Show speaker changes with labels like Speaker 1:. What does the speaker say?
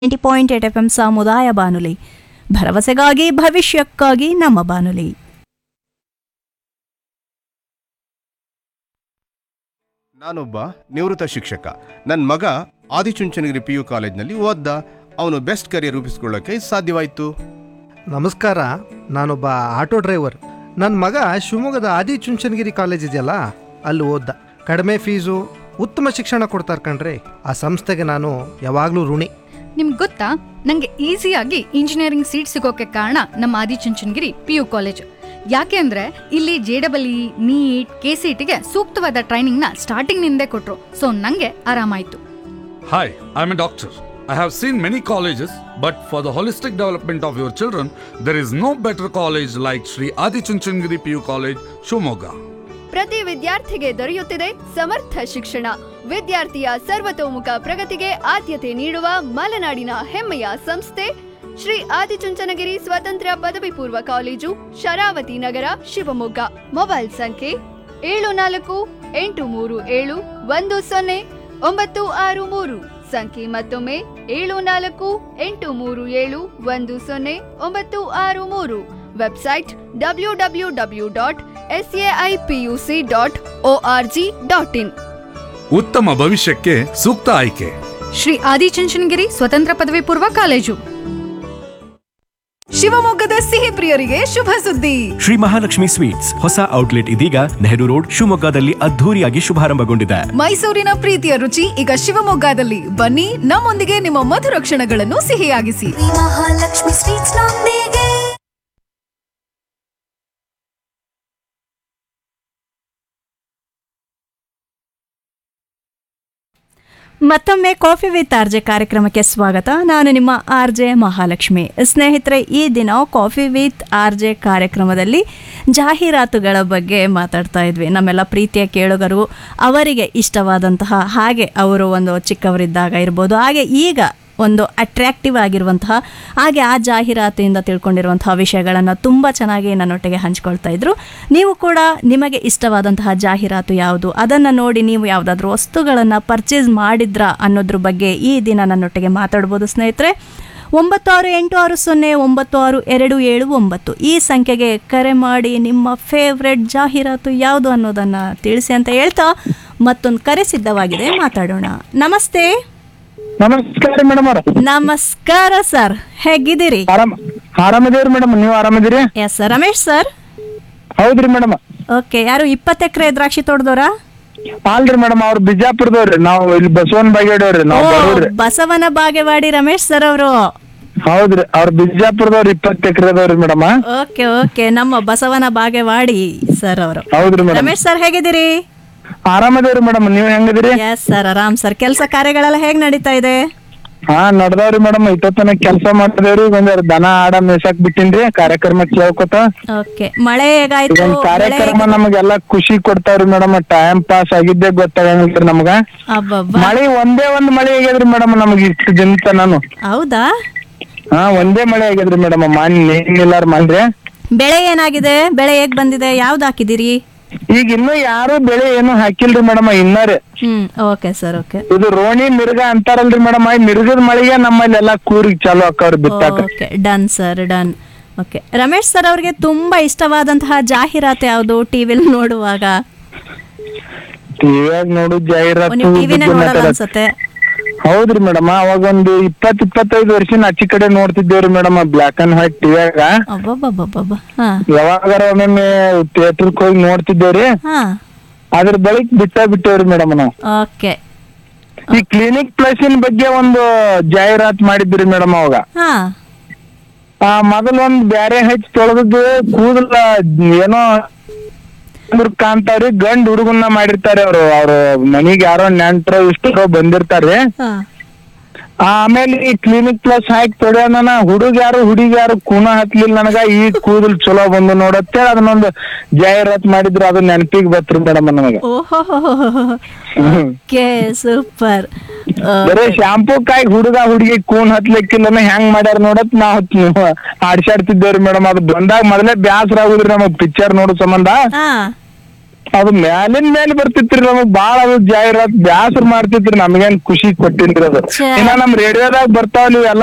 Speaker 1: Ninety point eight F M ಸಮುದಾಯ ಬಾನುಲಿ ಭರವಸೆಗಾಗಿ ಭವಿಷ್ಯಕ್ಕಾಗಿ ನಮ್ಮ ಬಾನುಲಿ
Speaker 2: ನಾನೊಬ್ಬ ನಿವೃತ್ತ ಶಿಕ್ಷಕ ನನ್ನ ಮಗ ಆದಿಚುಂಚನಗಿರಿ ಪಿ ಯು ಕಾಲೇಜ್ನಲ್ಲಿ ಓದ್ದ ಅವನು ಬೆಸ್ಟ್ ಕರಿಯರ್ ರೂಪಿಸ್ಕೊಳ್ಳೋಕೆ ಸಾಧ್ಯವಾಯಿತು
Speaker 3: ನಮಸ್ಕಾರ ನಾನೊಬ್ಬ ಆಟೋ ಡ್ರೈವರ್ ನನ್ನ ಮಗ ಶಿವಮೊಗ್ಗದ ಆದಿಚುಂಚನಗಿರಿ ಕಾಲೇಜ್ ಇದೆಯಲ್ಲ ಅಲ್ಲಿ ಓದ್ದ ಕಡಿಮೆ ಫೀಸು ಉತ್ತಮ ಶಿಕ್ಷಣ ಕೊಡ್ತಾರೆ ಕಣ್ರಿ ಆ ಸಂಸ್ಥೆಗೆ ನಾನು ಯಾವಾಗಲೂ ಋಣಿ
Speaker 4: ನಿಮ್ಗೆ ಗೊತ್ತಾ ನಂಗೆ ಈಸಿಯಾಗಿ ಇಂಜಿನಿಯರಿಂಗ್ ಸೀಟ್ ಸಿಗೋಕೆ ಕಾರಣ ನಮ್ಮ ಆದಿಚುಂಚನಗಿರಿ ಪಿ ಯು ಕಾಲೇಜ್ ಯಾಕೆ ಅಂದ್ರೆ ಇಲ್ಲಿ J double E NEET K C ಟಿಗೆ ಸೂಕ್ತವಾದ ಟ್ರೈನಿಂಗ್ನ ಸ್ಟಾರ್ಟಿಂಗ್ ನಿಂದೇ ಕೊಟ್ರು ಸೊ ನಂಗೆ ಆರಾಮಾಯ್ತು
Speaker 5: Hi, I'm a doctor. I have seen many colleges, but for the holistic development of your children, there is no better college like Sri Adi Chunchandgiri PU College, Shumoga.
Speaker 6: ಪ್ರತಿ ವಿದ್ಯಾರ್ಥಿಗೆ ದೊರೆಯುತ್ತಿದೆ ಸಮರ್ಥ ಶಿಕ್ಷಣ ವಿದ್ಯಾರ್ಥಿಯ ಸರ್ವತೋಮುಖ ಪ್ರಗತಿಗೆ ಆದ್ಯತೆ ನೀಡುವ ಮಲೆನಾಡಿನ ಹೆಮ್ಮೆಯ ಸಂಸ್ಥೆ ಶ್ರೀ ಆದಿಚುಂಚನಗಿರಿ ಸ್ವತಂತ್ರ ಪದವಿ ಪೂರ್ವ ಕಾಲೇಜು ಶರಾವತಿ ನಗರ ಶಿವಮೊಗ್ಗ ಮೊಬೈಲ್ ಸಂಖ್ಯೆ ಏಳು ನಾಲ್ಕು ಎಂಟು ಮೂರು ಏಳು ಒಂದು ಸೊನ್ನೆ ಒಂಬತ್ತು ಆರು ಮೂರು ಸಂಖ್ಯೆ ಮತ್ತೊಮ್ಮೆ ಏಳು ನಾಲ್ಕು ಎಂಟು ಮೂರು ಏಳು ಒಂದು ಸೊನ್ನೆ ಒಂಬತ್ತು ಆರು ಮೂರು website W W W dot S A I P U C dot O R G dot in
Speaker 5: ಉತ್ತಮ ಭವಿಷ್ಯಕ್ಕೆ ಸೂಕ್ತ ಆಯ್ಕೆ
Speaker 4: ಶ್ರೀ ಆದಿಚುಂಚನಗಿರಿ ಸ್ವತಂತ್ರ ಪದವಿ ಪೂರ್ವ ಕಾಲೇಜು
Speaker 7: ಶಿವಮೊಗ್ಗದ ಸಿಹಿ ಪ್ರಿಯರಿಗೆ ಶುಭ ಸುದ್ದಿ
Speaker 8: ಶ್ರೀ ಮಹಾಲಕ್ಷ್ಮಿ ಸ್ವೀಟ್ಸ್ ಹೊಸ ಔಟ್ಲೆಟ್ ಇದೀಗ ನೆಹರು ರೋಡ್ ಶಿವಮೊಗ್ಗದಲ್ಲಿ ಅದ್ಧೂರಿಯಾಗಿ ಶುಭಾರಂಭಗೊಂಡಿದೆ
Speaker 7: ಮೈಸೂರಿನ ಪ್ರೀತಿಯ ರುಚಿ ಈಗ ಶಿವಮೊಗ್ಗದಲ್ಲಿ ಬನ್ನಿ ನಮ್ಮೊಂದಿಗೆ ನಿಮ್ಮ ಮಧುರ ಕ್ಷಣಗಳನ್ನು ಸಿಹಿಯಾಗಿಸಿ
Speaker 9: ಮಹಾಲಕ್ಷ್ಮಿ ಸ್ವೀಟ್ಸ್ ನೊಂದಿಗೆ
Speaker 1: ಮತ್ತೊಮ್ಮೆ ಕಾಫಿ ವಿತ್ ಆರ್ ಜೆ ಕಾರ್ಯಕ್ರಮಕ್ಕೆ ಸ್ವಾಗತ ನಾನು ನಿಮ್ಮ ಆರ್ ಜೆ ಮಹಾಲಕ್ಷ್ಮಿ ಸ್ನೇಹಿತರೆ ಈ ದಿನ ಕಾಫಿ ವಿತ್ ಆರ್ ಜೆ ಕಾರ್ಯಕ್ರಮದಲ್ಲಿ ಜಾಹೀರಾತುಗಳ ಬಗ್ಗೆ ಮಾತಾಡ್ತಾ ಇದ್ವಿ ನಮ್ಮೆಲ್ಲ ಪ್ರೀತಿಯ ಕೇಳುಗರು ಅವರಿಗೆ ಇಷ್ಟವಾದಂತಹ ಹಾಗೆ ಅವರು ಒಂದು ಚಿಕ್ಕವರಿದ್ದಾಗ ಇರ್ಬೋದು ಹಾಗೆ ಈಗ ಒಂದು ಅಟ್ರಾಕ್ಟಿವ್ ಆಗಿರುವಂತಹ ಹಾಗೆ ಆ ಜಾಹೀರಾತಿನಿಂದ ತಿಳ್ಕೊಂಡಿರುವಂತಹ ವಿಷಯಗಳನ್ನು ತುಂಬ ಚೆನ್ನಾಗಿ ನನ್ನೊಟ್ಟಿಗೆ ಹಂಚ್ಕೊಳ್ತಾ ಇದ್ರು ನೀವು ಕೂಡ ನಿಮಗೆ ಇಷ್ಟವಾದಂತಹ ಜಾಹೀರಾತು ಯಾವುದು ಅದನ್ನು ನೋಡಿ ನೀವು ಯಾವುದಾದ್ರೂ ವಸ್ತುಗಳನ್ನು ಪರ್ಚೇಸ್ ಮಾಡಿದ್ರಾ ಅನ್ನೋದ್ರ ಬಗ್ಗೆ ಈ ದಿನ ನನ್ನೊಟ್ಟಿಗೆ ಮಾತಾಡ್ಬೋದು ಸ್ನೇಹಿತರೆ ಒಂಬತ್ತು ಆರು ಎಂಟು ಆರು ಸೊನ್ನೆ ಒಂಬತ್ತು ಆರು ಎರಡು ಏಳು ಒಂಬತ್ತು ಈ ಸಂಖ್ಯೆಗೆ ಕರೆ ಮಾಡಿ ನಿಮ್ಮ ಫೇವ್ರೆಟ್ ಜಾಹೀರಾತು ಯಾವುದು ಅನ್ನೋದನ್ನು ತಿಳಿಸಿ ಅಂತ ಹೇಳ್ತಾ ಮತ್ತೊಂದು ಕರೆ ಸಿದ್ಧವಾಗಿದೆ ಮಾತಾಡೋಣ ನಮಸ್ತೆ
Speaker 10: ನಮಸ್ಕಾರ ಮೇಡಮ್ ಅವ್ರ
Speaker 1: ನಮಸ್ಕಾರ ಸರ್ ಹೇಗಿದ್ದೀರಿ
Speaker 10: ಆರಾಮ್ ಆರಾಮದೇವ್ರಿ ಮೇಡಮ್ ನೀವು ಆರಾಮದಿರಿ
Speaker 1: ಎಸ್ ರಮೇಶ್ ಸರ್
Speaker 10: ಹೌದ್ರಿ ಮೇಡಮ್
Speaker 1: ಓಕೆ ಯಾರು ಇಪ್ಪತ್ತು ಎಕರೆ ದ್ರಾಕ್ಷಿ ತೋಟದವ್ರಾ
Speaker 10: ಅಲ್ರಿ ಮೇಡಮ್ ಅವ್ರ ಬಿಜಾಪುರದವ್ರಿ ನಾವು ಇಲ್ಲಿ ಬಸವನ್ ಬಾಗೇಡವ್ರಿ ನಾವು ಬರೋರಿ
Speaker 1: ಬಸವನ ಬಾಗೇವಾಡಿ ರಮೇಶ್ ಸರ್ ಅವರು
Speaker 10: ಹೌದ್ರಿ ಅವ್ರ ಬಿಜಾಪುರದವ್ರ ಇಪ್ಪತ್ತು ಎಕರೆದವ್ರಿ ಮೇಡಮ್
Speaker 1: ಓಕೆ ಓಕೆ ನಮ್ಮ ಬಸವನ ಬಾಗೇವಾಡಿ ಸರ್ ಅವರು
Speaker 10: ಹೌದ್ರಿ ಮೇಡಮ್
Speaker 1: ರಮೇಶ್ ಸರ್ ಹೇಗಿದ್ದೀರಿ
Speaker 10: ಆರಾಮದೇವ್ರಿ ಮೇಡಮ್ ನೀವ್ ಹೆಂಗದಿರಿ
Speaker 1: ಎಸ್ ಸರ್ ಆರಾಮ್ ಸರ್ ಕೆಲಸ ಕಾರ್ಯಗಳೆಲ್ಲ ಹೇಗ್ ನಡೀತಾ ಇದೆ
Speaker 10: ಹಾ ನಡ್ದಾವ್ರಿ ಮೇಡಮ್ ಇಟ್ಟತನ ಕೆಲಸ ಮಾಡ್ತಿದೇವ್ರಿ ಒಂದ್ ದನ ಆಡ ಮೇಸಾಕ್ ಬಿಟ್ಟಿನ್ರಿ ಕಾರ್ಯಕ್ರಮ ಕೇಳ್ಕೊತ
Speaker 1: ಓಕೆ ಮಳೆ ಹೇಗಾಯ್ತು
Speaker 10: ಇದೊಂದ್
Speaker 1: ಮಳೆ
Speaker 10: ಕಾರ್ಯಕ್ರಮ ನಮಗೆಲ್ಲ ಖುಷಿ ಕೊಡ್ತಾವ್ರಿ ಮೇಡಮ್ ಟೈಮ್ ಪಾಸ್ ಆಗಿದ್ದೇ ಗೊತ್ತಾಗಂಗಿಲ್ರಿ ನಮಗ
Speaker 1: ಅಬ್ಬಬ್ಬ
Speaker 10: ಮಳಿ ಒಂದೇ ಒಂದ್ ಮಳಿ ಆಗ್ಯದ್ರಿ ಮೇಡಮ್ ನಮಗ್ ಇಷ್ಟು ದಿನ ನಾನು
Speaker 1: ಹೌದಾ
Speaker 10: ಹಾ ಒಂದೇ ಮಳೆ ಆಗ್ಯದ್ರಿ ಮೇಡಮ್ ಮಾನ್ ಏನಿಲ್ಲಾರ ಮಾನ್ರಿ
Speaker 1: ಬೆಳೆ ಏನಾಗಿದೆ ಬೆಳೆ ಹೇಗ್ ಬಂದಿದೆ ಯಾವ್ದು ಹಾಕಿದಿರಿ
Speaker 10: ಈಗ ಇನ್ನು ಯಾರು ಬೆಳೆ ಏನು ಹಾಕಿಲ್ರಿ ಮೇಡಮ್ ಇನ್ನರೇ
Speaker 1: ಹ್ಮ್ ಓಕೆ ಸರ್ ಓಕೆ
Speaker 10: ಇದು ರೋಣಿ ಮಿರ್ಗ ಅಂತಾರಲ್ರಿ ಮೇಡಮ್ ಈ ಮಿರ್ಗದ ಮಳಿಗೆ ನಮ್ಮಲ್ಲಿ ಎಲ್ಲಾ ಕೂರಿಗೆ ಚಾಲು ಆಕವ್ರಿ ಬಿತ್ತಾಕ
Speaker 1: okay done sir done okay Ramesh sir ಅವ್ರಿಗೆ ತುಂಬಾ ಇಷ್ಟವಾದಂತಹ ಜಾಹೀರಾತು ಯಾವುದು ಟಿವಿಲಿ ನೋಡುವಾಗ
Speaker 10: ಟಿವಿಯಾಗ ನೋಡು ಜಾಹೀರಾತು
Speaker 1: ನೀವು ಟಿವಿನೇ
Speaker 10: ಬಗ್ಗೆ
Speaker 1: ನೋಡಲ್ಲ
Speaker 10: ಮಾತಾಡೋದು.
Speaker 1: ಅನ್ಸುತ್ತೆ
Speaker 10: ಹೌದ್ರಿ ಮೇಡಮ್ ಅವಾಗ ಒಂದು ಇಪ್ಪತ್ ಇಪ್ಪತ್ತೈದು ವರ್ಷನ ಆಚೆ ಕಡೆ ನೋಡ್ತಿದ್ದೇವ್ರಿ ಮೇಡಮ್ ಬ್ಲಾಕ್ ಅಂಡ್ ವೈಟ್ ಟಿವಿಯಾಗ
Speaker 1: ಅಬ್ಬಬ್ಬಬ್ಬಬ್ಬ ಹಾ
Speaker 10: ಯಾವಾಗಾರ ಒಮ್ಮೊಮ್ಮೆ ಥಿಯೇಟರ್ಕ್ ಹೋಗಿ ನೋಡ್ತಿದ್ದೇವ್ರಿ
Speaker 1: ಹಾ
Speaker 10: ಅದ್ರ ಬಳಿಕ ಬಿಟ್ಟ ಬಿಟ್ಟೇವ್ರಿ ಮೇಡಮ್ ನಾವು
Speaker 1: ಓಕೆ
Speaker 10: ಈ ಕ್ಲಿನಿಕ್ ಪ್ಲಸ್ ಬಗ್ಗೆ ಒಂದು ಜಾಹೀರಾತ್ ಮಾಡಿದ್ರಿ ಮೇಡಮ್ ಅವಾಗ
Speaker 1: ಹಾ
Speaker 10: ಆ ಮೊದಲ್ ಒಂದ್ ಬ್ಯಾರೆ ಹಚ್ಚಿ ತೊಳೆದದ್ದು ಕೂದಲ ಏನೋ ಹುಡುಗ್ರು ಕಾಣ್ತಾವ್ರಿ ಗಂಡ್ ಹುಡುಗನ್ನ ಮಾಡಿರ್ತಾರೆ ಅವ್ರು ಅವ್ರ ಮನಿಗ್ ಯಾರೋ ನೆಂಟ್ರೋ ಇಷ್ಟರೋ ಬಂದಿರ್ತಾರ್ರಿ
Speaker 1: ಹಾ
Speaker 10: ಆಮೇಲೆ ಈ ಕ್ಲಿನಿಕ್ ಪ್ಲಸ್ ಹಾಕಿ ತೊಳೆಯೋಣ ಹುಡುಗ ಯಾರು ಹುಡುಗಿ ಯಾರು ಕೂನ ಹತ್ಲಿಲ್ಲ ನನಗ ಈ ಕೂದಲ್ ಚಲೋ ಬಂದು ನೋಡತ್ತೆ ಅದನ್ನೊಂದು ಜಾಹೀರಾತ್ ಮಾಡಿದ್ರು ಅದು ನೆನಪಿಗೆ ಬತ್ರಿ ಮೇಡಮ್ ನಮಗ
Speaker 1: ಓಹೋ ಓಕೆ ಸೂಪರ್
Speaker 10: ಬರೀ ಶಾಂಪೂ ಕಾಯಿ ಹುಡುಗ ಹುಡುಗಿ ಕೂನ್ ಹತ್ಲಿಕ್ಕಿಲ್ಲ ಹೆಂಗ್ ಮಾಡ್ಯಾರ ನೋಡತ್ ನಾವ್ ಆಡ್ಸಾಡ್ತಿದ್ದೇವ್ರಿ ಮೇಡಮ್ ಅದು ಬಂದಾಗ ಮೊದಲೇ ಬ್ಯಾಸರ ಆಗುದ್ರಿ ನಮಗ್ ಪಿಕ್ಚರ್ ನೋಡೋ ಸಂಬಂಧ
Speaker 1: ಹಾ
Speaker 10: ಅದು ಮ್ಯಾಲಿನ ಮೇಲೆ ಬರ್ತಿತ್ರಿ ನಮಗ್ ಬಾಳ ಅದು ಜಾಹೀರಾತ್ ಬ್ಯಾಸರ ಮಾಡ್ತಿತ್ರಿ ನಮಗೇನ್ ಖುಷಿ ಕೊಟ್ಟಿನ್ರಿ ಅದು
Speaker 1: ಛೆ.
Speaker 10: ಇನ್ನ ನಮ್ ರೇಡಿಯೋದಾಗ ಬರ್ತಾವ ನೀವು